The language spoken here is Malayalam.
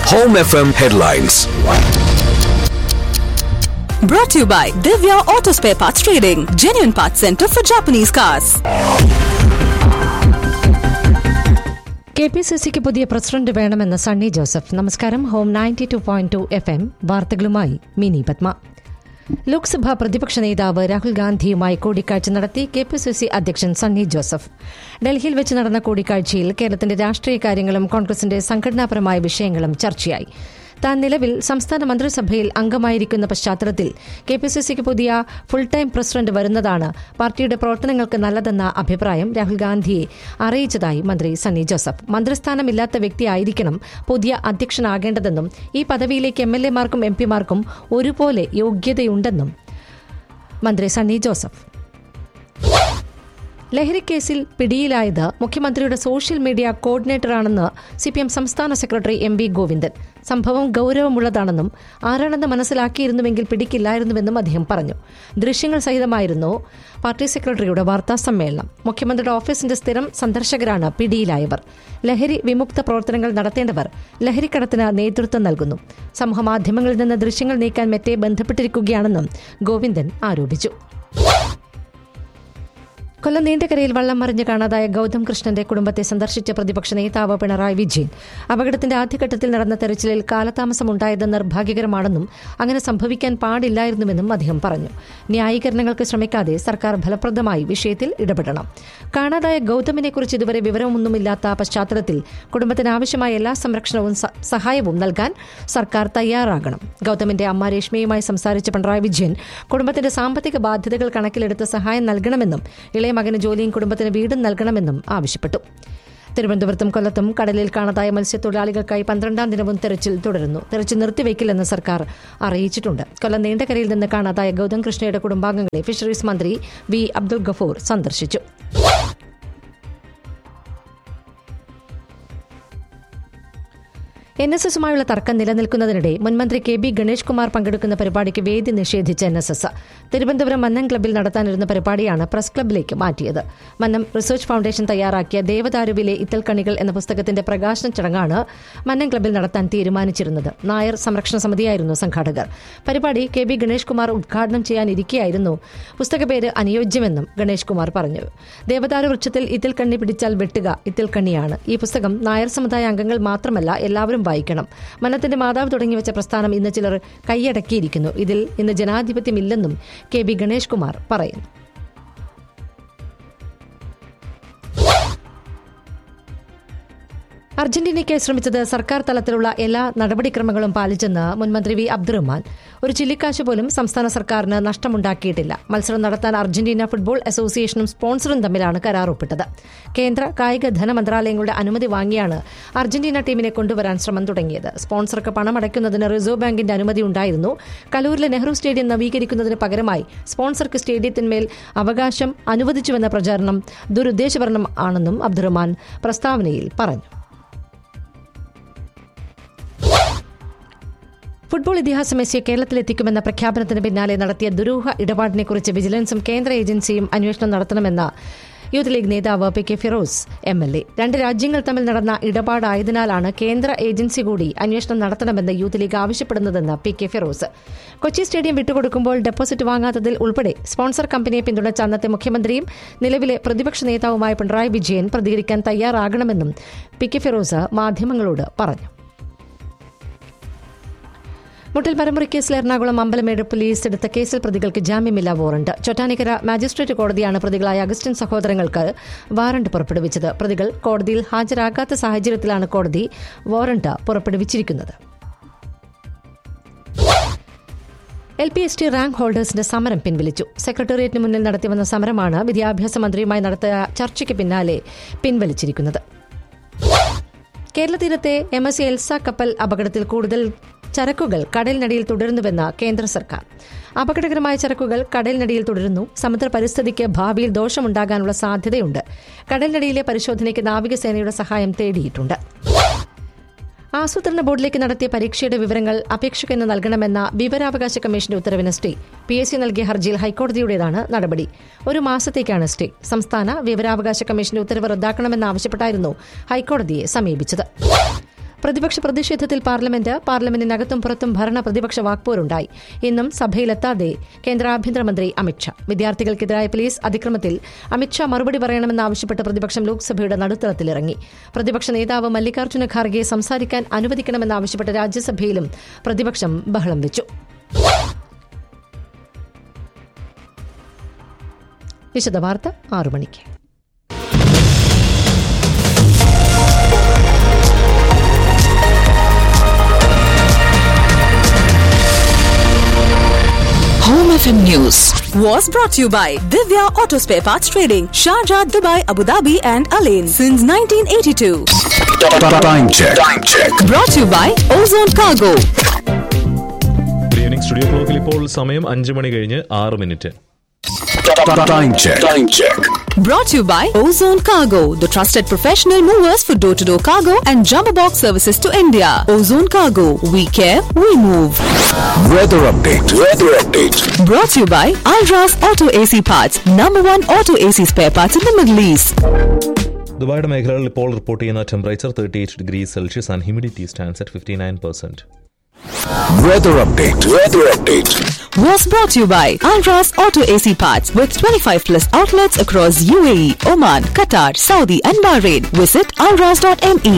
Home FM headlines. Brought to you by Divya Auto Spare Parts Trading, genuine parts center for Japanese cars. K P C സിക്ക് പുതിയ പ്രസിഡന്റ് വേണമെന്ന് സണ്ണി ജോസഫ് നമസ്കാരം home ninety two point two F M വാർത്തകളുമായി മിനി പത്മ ലോക്സഭാ പ്രതിപക്ഷ നേതാവ് രാഹുൽ ഗാന്ധിയുമായി കൂടിക്കാഴ്ച നടത്തി കെ പി സി സി അധ്യക്ഷൻ സണ്ണി ജോസഫ് ഡൽഹിയിൽ വെച്ച് നടന്ന കൂടിക്കാഴ്ചയിൽ കേരളത്തിന്റെ രാഷ്ട്രീയ കാര്യങ്ങളും കോൺഗ്രസിന്റെ സംഘടനാപരമായ വിഷയങ്ങളും ചർച്ചയായി താൻ നിലവിൽ സംസ്ഥാന മന്ത്രിസഭയിൽ അംഗമായിരിക്കുന്ന പശ്ചാത്തലത്തിൽ കെ പി സി സിക്ക് പുതിയ ഫുൾ ടൈം പ്രസിഡന്റ് വരുന്നതാണ് പാർട്ടിയുടെ പ്രവർത്തനങ്ങൾക്ക് നല്ലതെന്ന അഭിപ്രായം രാഹുൽ ഗാന്ധിയെ അറിയിച്ചതായി മന്ത്രി സണ്ണി ജോസഫ് മന്ത്രിസ്ഥാനമില്ലാത്ത വ്യക്തിയായിരിക്കണം പുതിയ അധ്യക്ഷനാകേണ്ടതെന്നും ഈ പദവിയിലേക്ക് എം എൽ എമാർക്കും എം പിമാർക്കും ഒരുപോലെ യോഗ്യതയുണ്ടെന്നും മന്ത്രി സണ്ണി ജോസഫ് ലഹരിക്കേസിൽ പിടിയിലായത് മുഖ്യമന്ത്രിയുടെ സോഷ്യൽ മീഡിയ കോർഡിനേറ്ററാണെന്ന് സിപിഎം സംസ്ഥാന സെക്രട്ടറി എം വി ഗോവിന്ദൻ സംഭവം ഗൌരവമുള്ളതാണെന്നും ആരാണെന്ന് മനസ്സിലാക്കിയിരുന്നുവെങ്കിൽ പിടിക്കില്ലായിരുന്നുവെന്നും അദ്ദേഹം പറഞ്ഞു ദൃശ്യങ്ങൾ സഹിതമായിരുന്നു പാർട്ടി സെക്രട്ടറിയുടെ വാർത്താ സമ്മേളനം മുഖ്യമന്ത്രിയുടെ ഓഫീസിന്റെ സ്ഥിരം സന്ദർശകരാണ് പിടിയിലായവർ ലഹരി വിമുക്ത പ്രവർത്തനങ്ങൾ നടത്തേണ്ടവർ ലഹരിക്കടത്തിന് നേതൃത്വം നൽകുന്നു സമൂഹമാധ്യമങ്ങളിൽ നിന്ന് ദൃശ്യങ്ങൾ നീക്കാൻ മെറ്റെ ബന്ധപ്പെട്ടിരിക്കുകയാണെന്നും ഗോവിന്ദൻ ആരോപിച്ചു കൊല്ലം നീണ്ടകരയിൽ വള്ളം മറിഞ്ഞ് കാണാതായ ഗൗതം കൃഷ്ണന്റെ കുടുംബത്തെ സന്ദർശിച്ച പ്രതിപക്ഷ നേതാവ് പിണറായി വിജയൻ അപകടത്തിന്റെ ആദ്യഘട്ടത്തിൽ നടന്ന തെരച്ചിലിൽ കാലതാമസമുണ്ടായത് നിർഭാഗ്യകരമാണെന്നും അങ്ങനെ സംഭവിക്കാൻ പാടില്ലായിരുന്നുവെന്നും അദ്ദേഹം പറഞ്ഞു ന്യായീകരണങ്ങൾക്ക് ശ്രമിക്കാതെ സർക്കാർ ഫലപ്രദമായി വിഷയത്തിൽ ഇടപെടണം കാണാതായ ഗൗതമിനെക്കുറിച്ച് ഇതുവരെ വിവരമൊന്നുമില്ലാത്ത പശ്ചാത്തലത്തിൽ കുടുംബത്തിന് ആവശ്യമായ എല്ലാ സംരക്ഷണവും സ- സഹായവും നൽകാൻ സർക്കാർ തയ്യാറാകണം ഗൗതമിന്റെ അമ്മ രേഷ്മയുമായി സംസാരിച്ച പിണറായി വിജയൻ കുടുംബത്തിന്റെ സാമ്പത്തിക ബാധ്യതകൾ കണക്കിലെടുത്ത് സഹായം നൽകണമെന്നും ഇളയ മകന് ജോലിയും കുടുംബത്തിന് വീടും നൽകണമെന്നും ആവശ്യപ്പെട്ടു തിരുവനന്തപുരത്തും കൊല്ലത്തും കടലിൽ കാണാതായ മത്സ്യത്തൊഴിലാളികൾക്കായി പന്ത്രണ്ടാം ദിനവും തെരച്ചിൽ തുടരുന്നു തെരച്ചിൽ നിർത്തിവെക്കില്ലെന്ന് സർക്കാർ അറിയിച്ചിട്ടുണ്ട് കൊല്ലം നീണ്ടകരയിൽ നിന്ന് കാണാതായ ഗൗതം കൃഷ്ണയുടെ കുടുംബാംഗങ്ങളെ ഫിഷറീസ് മന്ത്രി വി അബ്ദുൾ ഗഫൂർ സന്ദർശിച്ചു എൻ എസ് എസുമായുള്ള തർക്കം നിലനിൽക്കുന്നതിനിടെ മുൻമന്ത്രി കെ ബി ഗണേഷ് കുമാർ പങ്കെടുക്കുന്ന പരിപാടിക്ക് വേദി നിഷേധിച്ച N S S Thiruvananthapuram Mannam ക്ലബ്ബിൽ നടത്താനിരുന്ന പരിപാടിയാണ് പ്രസ് ക്ലബ്ബിലേക്ക് മാറ്റിയത് മന്നം റിസർച്ച് ഫൗണ്ടേഷൻ തയ്യാറാക്കിയ ദേവദാരുവിലെ ഇത്തൽക്കണികൾ എന്ന പുസ്തകത്തിന്റെ പ്രകാശന ചടങ്ങാണ് മന്നം ക്ലബ്ബിൽ നടത്താൻ തീരുമാനിച്ചിരുന്നത് നായർ സംരക്ഷണ സമിതിയായിരുന്നു സംഘാടകർ പരിപാടി കെ ബി ഗണേഷ് കുമാർ ഉദ്ഘാടനം ചെയ്യാനിരിക്കെയായിരുന്നു പുസ്തകപേര് അനുയോജ്യമെന്നും ഗണേഷ് കുമാർ പറഞ്ഞു ദേവദാരു വൃക്ഷത്തിൽ ഇത്തിൽ കണ്ണി പിടിച്ചാൽ വെട്ടുക ഇത്തിൽ കണ്ണിയാണ് ഈ പുസ്തകം നായർ സമുദായ അംഗങ്ങൾ മാത്രമല്ല എല്ലാവരും വായിക്കണം മനത്തിന്റെ മാതാവ് തുടങ്ങി വെച്ച പ്രസ്ഥാനം ഇന്ന് ചിലർ കൈയടക്കിയിരിക്കുന്നു ഇതിൽ ഇന്ന് ജനാധിപത്യമില്ലെന്നും കെ ബി ഗണേഷ് കുമാർ പറയുന്നു അർജന്റീനയ്ക്ക് ശ്രമിച്ചത് സർക്കാർ തലത്തിലുള്ള എല്ലാ നടപടിക്രമങ്ങളും പാലിച്ചെന്ന് മുൻമന്ത്രി വി അബ്ദുറഹ്മാൻ ഒരു ചില്ലിക്കാശ് പോലും സംസ്ഥാന സർക്കാരിന് നഷ്ടമുണ്ടാക്കിയിട്ടില്ല മത്സരം നടത്താൻ അർജന്റീന ഫുട്ബോൾ അസോസിയേഷനും സ്പോൺസറും തമ്മിലാണ് കരാർ ഒപ്പിട്ടത് കേന്ദ്ര കായിക ധനമന്ത്രാലയങ്ങളുടെ അനുമതി വാങ്ങിയാണ് അർജന്റീന ടീമിനെ കൊണ്ടുവരാൻ ശ്രമം തുടങ്ങിയത് സ്പോൺസർക്ക് പണമടയ്ക്കുന്നതിന് റിസർവ് ബാങ്കിന്റെ അനുമതി ഉണ്ടായിരുന്നു കലൂരിലെ നെഹ്റു സ്റ്റേഡിയം നവീകരിക്കുന്നതിന് പകരമായി സ്പോൺസർക്ക് സ്റ്റേഡിയത്തിന്മേൽ അവകാശം അനുവദിച്ചുവെന്ന പ്രചാരണം ദുരുദ്ദേശപരം ആണെന്നും അബ്ദുറഹ്മാൻ പ്രസ്താവനയിൽ പറഞ്ഞു ഫുട്ബോൾ ഇതിഹാസ മെസ്സിയെ കേരളത്തിലെത്തിക്കുമെന്ന പ്രഖ്യാപനത്തിന് പിന്നാലെ നടത്തിയ ദുരൂഹ ഇടപാടിനെക്കുറിച്ച് വിജിലൻസും കേന്ദ്ര ഏജൻസിയും അന്വേഷണം നടത്തണമെന്ന് യൂത്ത് ലീഗ് നേതാവ് P K Firoz M L A രണ്ട് രാജ്യങ്ങൾ തമ്മിൽ നടന്ന ഇടപാടായതിനാലാണ് കേന്ദ്ര ഏജൻസി കൂടി അന്വേഷണം നടത്തണമെന്ന് യൂത്ത് ലീഗ് ആവശ്യപ്പെടുന്നതെന്ന് P K Firoz Kochi stadium വിട്ടുകൊടുക്കുമ്പോൾ ഡെപ്പോസിറ്റ് വാങ്ങാത്തതിൽ ഉൾപ്പെടെ സ്പോൺസർ കമ്പനിയെ പിന്തുണച്ച അന്നത്തെ മുഖ്യമന്ത്രിയും നിലവിലെ പ്രതിപക്ഷ നേതാവുമായ പിണറായി വിജയൻ പ്രതികരിക്കാൻ തയ്യാറാകണമെന്നും പി കെ ഫിറോസ് മാധ്യമങ്ങളോട് പറഞ്ഞു മുട്ടിൽ പരമ്പര കേസിൽ എറണാകുളം അമ്പലമേട് പോലീസ് എടുത്ത കേസിൽ പ്രതികൾക്ക് ജാമ്യമില്ലാ വാറണ്ട് ചൊട്ടാനിക്കര മാജിസ്ട്രേറ്റ് കോടതിയാണ് പ്രതികളായ അഗസ്റ്റിൻ സഹോദരങ്ങൾക്ക് വാറണ്ട് പുറപ്പെടുവിച്ചത് പ്രതികൾ കോടതിയിൽ ഹാജരാകാത്ത സാഹചര്യത്തിലാണ് കോടതി വാറണ്ട് പുറപ്പെടുവിച്ചിരിക്കുന്നത് L P S T rank ഹോൾഡേഴ്സിന്റെ സമരം പിൻവലിച്ചു സെക്രട്ടേറിയറ്റിന് മുന്നിൽ നടത്തിവന്ന സമരമാണ് വിദ്യാഭ്യാസ മന്ത്രിയുമായി നടത്തിയ ചർച്ചയ്ക്ക് പിന്നാലെ പിൻവലിച്ചിരിക്കുന്നത് കേരള തീരത്തെ എം എസ് സി എൽസ കപ്പൽ അപകടത്തിൽ കൂടുതൽ ചരക്കുകൾ കടലിനടിയിൽ തുടരുന്നുവെന്ന് കേന്ദ്ര സർക്കാർ അപകടകരമായ ചരക്കുകൾ കടലിനടിയിൽ തുടരുന്നു സമുദ്ര പരിസ്ഥിതിക്ക് ഭാവിയിൽ ദോഷമുണ്ടാകാനുള്ള സാധ്യതയുണ്ട് കടലിനടിയിലെ പരിശോധനയ്ക്ക് നാവികസേനയുടെ സഹായം തേടിയിട്ടുണ്ട് ആസൂത്രണ ബോർഡിലേക്ക് നടത്തിയ പരീക്ഷയുടെ വിവരങ്ങൾ അപേക്ഷകന് നൽകണമെന്ന വിവരാവകാശ കമ്മീഷന്റെ ഉത്തരവിന് സ്റ്റേ പി എസ് സി നൽകിയ ഹർജിയിൽ ഹൈക്കോടതിയുടേതാണ് നടപടി ഒരു മാസത്തേക്കാണ് സ്റ്റേ സംസ്ഥാന വിവരാവകാശ കമ്മീഷന്റെ ഉത്തരവ് റദ്ദാക്കണമെന്നാവശ്യപ്പെട്ടായിരുന്നു ഹൈക്കോടതിയെ സമീപിച്ചത് പ്രതിപക്ഷ പ്രതിഷേധത്തിൽ പാർലമെന്റ് പാർലമെന്റിനകത്തും പുറത്തും ഭരണ പ്രതിപക്ഷ വാക്പോരുണ്ടായി ഇന്നും സഭയിലെത്താതെ കേന്ദ്ര ആഭ്യന്തരമന്ത്രി അമിത്ഷാ വിദ്യാർത്ഥികൾക്കെതിരായ പോലീസ് അതിക്രമത്തിൽ അമിത്ഷാ മറുപടി പറയണമെന്നാവശ്യപ്പെട്ട് പ്രതിപക്ഷം ലോക്സഭയുടെ നടുത്തളത്തിലിറങ്ങി പ്രതിപക്ഷ നേതാവ് മല്ലികാർജ്ജുന ഖാർഗെ സംസാരിക്കാൻ അനുവദിക്കണമെന്നാവശ്യപ്പെട്ട് രാജ്യസഭയിലും പ്രതിപക്ഷം ബഹളം വെച്ചു വിശദവാർത്ത ആറു മണിക്ക് Home FM News was brought to you by Divya Auto Spare Parts Trading, Sharjah, Dubai, Abu Dhabi, and Alain since 1982. Time check. Time check. Brought to you by Ozone Cargo. Good evening studio ക്ലോക്കിൽ ഇപ്പോൾ സമയം അഞ്ച് മണി കഴിഞ്ഞ് ആറ് minute Time check. Time check. Brought to you by Ozone Cargo, the trusted professional movers for door to door cargo and jumbo box services to India. Ozone Cargo, we care, we move. Weather update. Weather update. Brought to you by Alras Auto AC Parts, number one auto AC spare parts in the Middle East. ദുബായുടെ മേഖലകളിൽ ഇപ്പോൾ റിപ്പോർട്ട് ചെയ്യുന്ന temperature thirty eight degree Celsius and humidity stands at fifty nine percent Weather update. Weather update. Was brought to you by Alras Auto AC Parts with 25 plus outlets across UAE, Oman, Qatar, Saudi, and Bahrain. Visit alras.me.